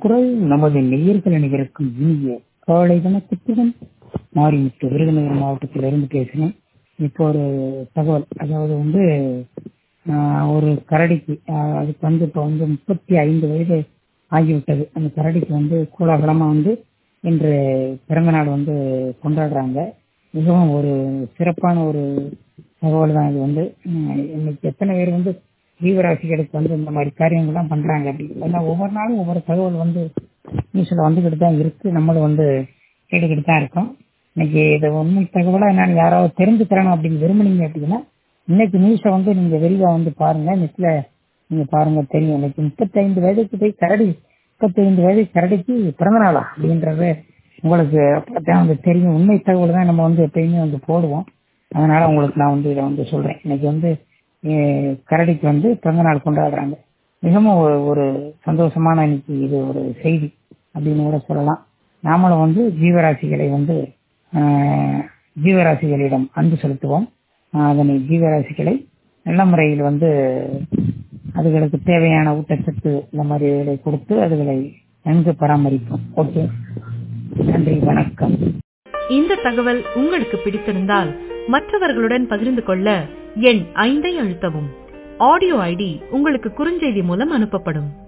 குரல் நமது நேயர்கள் அனைவருக்கும் இனிய காலை வணக்கத்துடன் மாரிமுத்து விருதுநகர் மாவட்டத்திலிருந்து பேசுகிறேன் இப்போ ஒரு தகவல் அதாவது வந்து ஆஹ், ஒரு கரடிக்கு ஆஹ், அதுக்கு வந்து இப்போ வந்து முப்பத்தி ஐந்து வயது ஆகிவிட்டது அந்த கரடிக்கு வந்து கோலாகலமா வந்து இன்று பிறந்த நாள் வந்து கொண்டாடுறாங்க மிகவும் ஒரு சிறப்பான ஒரு தகவல் தான் இது வந்து உம், இன்னைக்கு எத்தனை பேர் வந்து ஜீவராசிகளுக்கு வந்து இந்த மாதிரி காரியங்கள்லாம் பண்றாங்க அப்படி ஏன்னா ஒவ்வொரு நாளும் ஒவ்வொரு தகவல் வந்து நியூஸ்ல வந்துகிட்டு தான் இருக்கு நம்மளும் வந்து கேட்டுக்கிட்டு தான் இருக்கோம் இன்னைக்கு இது உண்மை தகவலா என்னன்னு யாராவது தெரிஞ்சுக்கிறணும் அப்படின்னு விரும்புனீங்க அப்படின்னா இன்னைக்கு நியூஸை வந்து நீங்க வெளியில வந்து பாருங்க நெட்ல நீங்க பாருங்க தெரியும் இன்னைக்கு முப்பத்தைந்து வயதுக்கு போய் கரடி முப்பத்தைந்து வயது கரடிக்கு பிறந்த நாளா அப்படின்றது உங்களுக்கு அப்பதான் வந்து தெரியும் உண்மை தகவல் தான் நம்ம வந்து எப்பயுமே வந்து போடுவோம் அதனால உங்களுக்கு நான் வந்து இதை வந்து சொல்றேன் இன்னைக்கு வந்து அஹ், கரடிக்கு வந்து பிறந்த நாள் கொண்டாடுறாங்க மிகவும் ஒரு ஒரு சந்தோஷமான இன்னைக்கு இது ஒரு செய்தி அப்படின்னு கூட சொல்லலாம் நாமளும் வந்து ஜீவராசிகளை வந்து ஆஹ், ஜீவராசிகளிடம் அன்பு செலுத்துவோம் ஆஹ், அதனை ஜீவராசிகளை நல்ல முறையில் வந்து அதுகளுக்கு தேவையான ஊட்டச்சத்து இந்த மாதிரி இதை கொடுத்து அதுகளை நன்கு பராமரிப்போம் ஓகே நன்றி வணக்கம் இந்த தகவல் உங்களுக்கு பிடித்திருந்தால் மற்றவர்களுடன் பகிர்ந்து கொள்ள எண் ஐந்தை அழுத்தவும் ஆடியோ ஐடி உங்களுக்கு குறுஞ்செய்தி மூலம் அனுப்பப்படும்